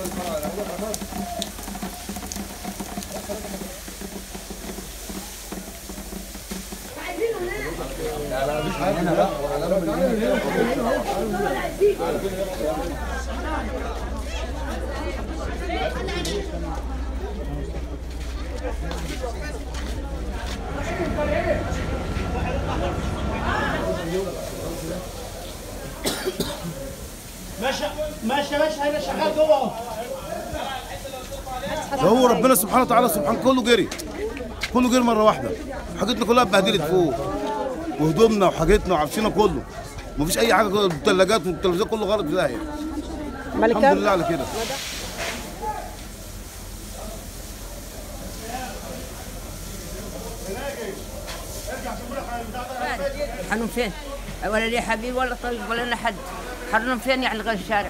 ماشي ماشي يا باشا انا شغال جوه اهو هو ربنا سبحانه وتعالى سبحان كله جري كله جري مره واحده حاجتنا كلها اتبهدلت فوق وهدومنا وحاجتنا وعفشنا كله مفيش اي حاجه الثلاجات والتلفزيون كله غلط في داهيه الحمد ملكة لله على كده حنون فين؟ ولا لي حبيب ولا طريق ولا لنا حد حنون فين يعني غير الشارع